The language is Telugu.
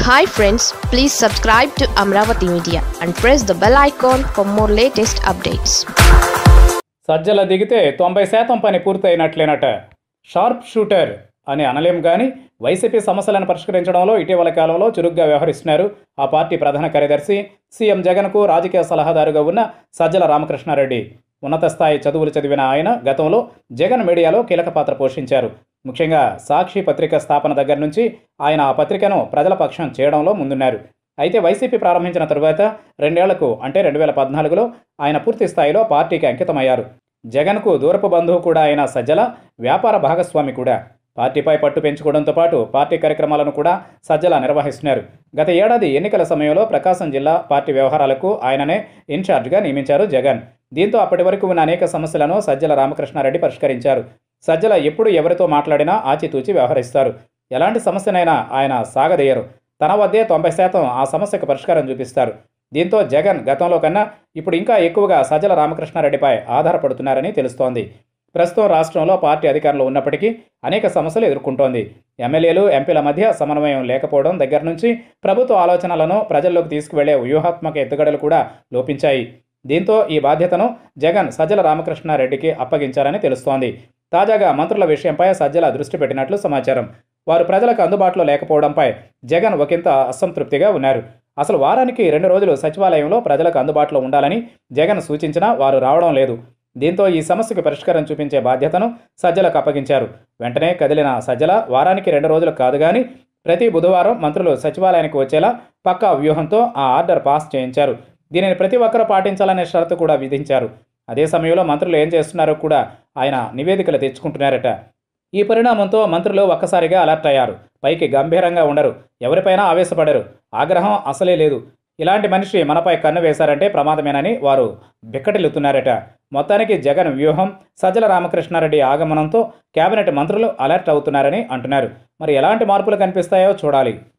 hi friends please subscribe to Amaravati media and press the bell icon for more latest updates Sajjala దిగితే తొంభై శాతం పని పూర్తయినట్లేనట షార్ప్ షూటర్ అని అనలేం కానీ వైసీపీ సమస్యలను పరిష్కరించడంలో ఇటీవల కాలంలో చురుగ్గా వ్యవహరిస్తున్నారు ఆ పార్టీ ప్రధాన కార్యదర్శి సీఎం జగన్కు రాజకీయ సలహాదారుగా ఉన్న సజ్జల రామకృష్ణారెడ్డి ఉన్నత స్థాయి చదువులు చదివిన ఆయన గతంలో జగన్ మీడియాలో కీలక పాత్ర పోషించారు ముఖ్యంగా సాక్షి పత్రిక స్థాపన దగ్గర నుంచి ఆయన ఆ పత్రికను ప్రజల పక్షం చేయడంలో ముందున్నారు అయితే వైసీపీ ప్రారంభించిన తరువాత రెండేళ్లకు అంటే రెండు వేల పద్నాలుగులో ఆయన పూర్తి స్థాయిలో పార్టీకి అంకితమయ్యారు జగన్కు దూరపు బంధువు కూడా అయిన సజ్జల వ్యాపార భాగస్వామి కూడా పార్టీపై పట్టు పెంచుకోవడంతో పాటు పార్టీ కార్యక్రమాలను కూడా సజ్జల నిర్వహిస్తున్నారు గత ఏడాది ఎన్నికల సమయంలో ప్రకాశం జిల్లా పార్టీ వ్యవహారాలకు ఆయననే ఇన్ఛార్జ్గా నియమించారు జగన్ దీంతో అప్పటి వరకు ఉన్న అనేక సమస్యలను సజ్జల రామకృష్ణారెడ్డి పరిష్కరించారు సజ్జల ఎప్పుడు ఎవరితో మాట్లాడినా ఆచితూచి వ్యవహరిస్తారు ఎలాంటి సమస్యనైనా ఆయన సాగదీయరు తన వద్దే తొంభై శాతం ఆ సమస్యకు పరిష్కారం చూపిస్తారు దీంతో జగన్ గతంలో కన్నా ఇప్పుడు ఇంకా ఎక్కువగా సజ్జల రామకృష్ణారెడ్డిపై ఆధారపడుతున్నారని తెలుస్తోంది ప్రస్తుతం రాష్ట్రంలో పార్టీ అధికారంలో ఉన్నప్పటికీ అనేక సమస్యలు ఎదుర్కొంటోంది ఎమ్మెల్యేలు ఎంపీల మధ్య సమన్వయం లేకపోవడం దగ్గర నుంచి ప్రభుత్వ ఆలోచనలను ప్రజల్లోకి తీసుకువెళ్లే వ్యూహాత్మక ఎత్తుగడలు కూడా లోపించాయి దీంతో ఈ బాధ్యతను జగన్ సజ్జల రామకృష్ణారెడ్డికి అప్పగించారని తెలుస్తోంది తాజాగా మంత్రుల విషయంపై సజ్జల దృష్టి పెట్టినట్లు సమాచారం వారు ప్రజలకు అందుబాటులో లేకపోవడంపై జగన్ ఒకంత అసంతృప్తిగా ఉన్నారు అసలు వారానికి రెండు రోజులు సచివాలయంలో ప్రజలకు అందుబాటులో ఉండాలని జగన్ సూచించినా వారు రావడం లేదు దీంతో ఈ సమస్యకు పరిష్కారం చూపించే బాధ్యతను సజ్జలకు అప్పగించారు వెంటనే కదిలిన సజ్జల వారానికి రెండు రోజులు కాదు కానీ ప్రతి బుధవారం మంత్రులు సచివాలయానికి వచ్చేలా పక్కా వ్యూహంతో ఆ ఆర్డర్ పాస్ చేయించారు దీనిని ప్రతి ఒక్కరూ పాటించాలనే షరతు కూడా విధించారు అదే సమయంలో మంత్రులు ఏం చేస్తున్నారో కూడా ఆయన నివేదికలు తెచ్చుకుంటున్నారట ఈ పరిణామంతో మంత్రులు ఒక్కసారిగా అలర్ట్ అయ్యారు పైకి గంభీరంగా ఉండరు ఎవరిపైనా ఆవేశపడరు ఆగ్రహం అసలే లేదు ఇలాంటి మనిషి మనపై కన్ను వేశారంటే ప్రమాదమేనని వారు బిక్కటిల్లుతున్నారట మొత్తానికి జగన్ వ్యూహం సజ్జల రామకృష్ణారెడ్డి ఆగమనంతో కేబినెట్ మంత్రులు అలర్ట్ అవుతున్నారని అంటున్నారు మరి ఎలాంటి మార్పులు కనిపిస్తాయో చూడాలి